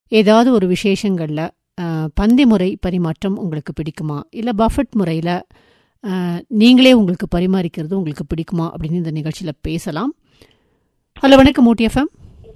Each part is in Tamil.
ஏதாவது ஒரு விசேஷங்களில் பந்தி முறை பரிமாற்றம் உங்களுக்கு பிடிக்குமா இல்லை பஃபட் முறையில் நீங்களே உங்களுக்கு பரிமாறிக்கிறது உங்களுக்கு பிடிக்குமா அப்படின்னு இந்த நிகழ்ச்சியில் பேசலாம் ஹலோ வணக்கம் மூட்டி எஃப்எம்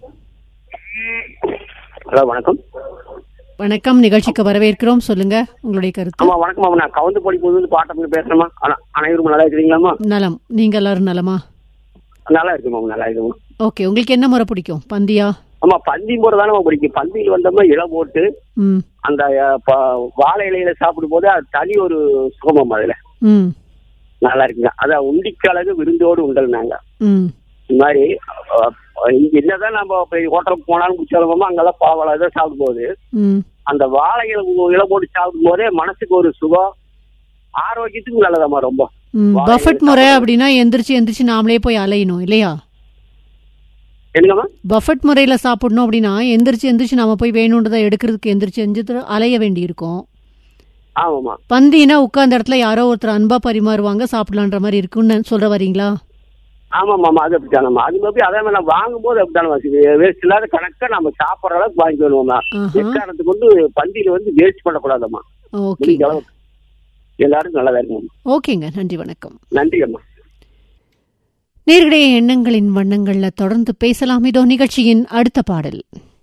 ஹலோ வணக்கம் வணக்கம் நிகழ்ச்சிக்கு வரவேற்கிறோம் சொல்லுங்க உங்களுடைய கருத்து ஆமா வணக்கம் மாமா நான் கவுந்து படி போது பாட்டை பேசுறேமா ஆனா அனைவரும் நல்லா இருக்கிறீங்களாமா நலம் நீங்க எல்லாரும் நலமா நல்லா இருக்கு மாமா நல்லா இருக்குமா ஓகே உங்களுக்கு என்ன முறை பிடிக்கும் பந்தியா ஆமா பந்தி போட தானே பிடிக்கும் பந்தியில் வந்தோம்னா இலை போட்டு ம் அந்த அஹ், ப- வாழை இலையில சாப்பிடும் போது அது தனி ஒரு சுகமம் அதுல ம் நல்லா இருக்குங்க அதான் உண்டிக்கழகு விருந்தோடு உண்டல் நாங்க ம் இந்த மாதிரி அஹ், இங்க என்னதான் நம்ம போய் ஹோட்டலுக்கு போனாலும் குச்சாலமா அங்கெல்லாம் பாவலை தான் சாப்பிடும் போது ம் அந்த வாழை இலை இலை போட்டு சாப்பிடும் போதே மனசுக்கு ஒரு சுகம் ஆரோக்கியத்துக்கு நல்லதாம்மா ரொம்ப ம் வாழை பஃபட் இலை முறை அப்படின்னா எந்திரிச்சு எந்திரிச்சு நாமளே போய் அலையணும் இல்லையா என்னங்கம்மா பஃபட் முறையில் சாப்பிடணும் அப்படின்னா எந்திரிச்சு எந்திரிச்சு நாம போய் வேணுன்றதை எடுக்கிறதுக்கு எந்திரிச்சு எந்திரிச்சு அலைய வேண்டியிருக்கும் ஆமாம்மா பந்தினா உட்கார்ந்த இடத்துல யாரோ ஒருத்தர் அன்பா பரிமாறுவாங்க சாப்பிடலான்ற மாதிரி இருக்குன்னு சொல்ற வரீங்களா ஆமா மாமா அது அப்படித்தானம்மா அது மாதிரி அதே மாதிரி நான் வாங்கும்போது அப்படித்தானம்மா வேஸ்ட் இல்லாத கணக்கா நம்ம சாப்பிட்ற அளவுக்கு வாங்கி வருவோம்மா ஆஹா. எக்காரணத்துக்கு வந்து பந்தியில வந்து வேஸ்ட் பண்ணக்கூடாதம்மா ஓகே முடிஞ்ச அளவுக்கு எல்லாரும் நல்லதா இருக்கும் ஓகேங்க நன்றி வணக்கம் நன்றி அம்மா நேர்களுடைய எண்ணங்களின் வண்ணங்கள்ல தொடர்ந்து பேசலாம் இதோ நிகழ்ச்சியின் அடுத்த பாடல்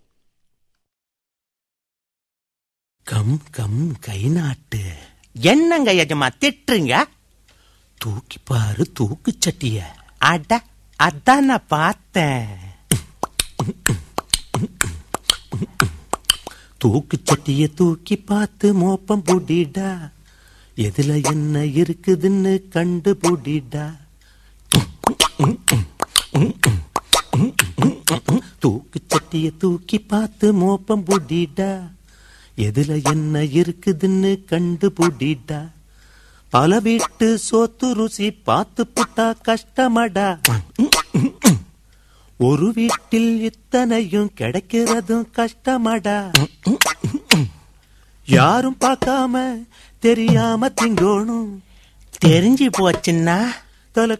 கம் கம் கை நாட்டு என்னங்க எஜமா திட்டுறீங்க தூக்கி பாரு தூக்கு சட்டிய அட அதான் நான் பார்த்தேன் தூக்கு சட்டிய தூக்கி பார்த்து மோப்பம் புடிடா எதுல என்ன இருக்குதுன்னு கண்டு புடிடா தூக்கு சட்டிய தூக்கி பார்த்து மோப்பம் புடிடா எதுல என்ன இருக்குதுன்னு கண்டு புடிடா பல வீட்டு சோத்து ருசி பார்த்து புட்டா கஷ்டமடா ஒரு வீட்டில் இத்தனையும் கிடைக்கிறதும் கஷ்டமடா யாரும் பார்க்காம தெரியாம திங்கோணும் தெரிஞ்சு போச்சுன்னா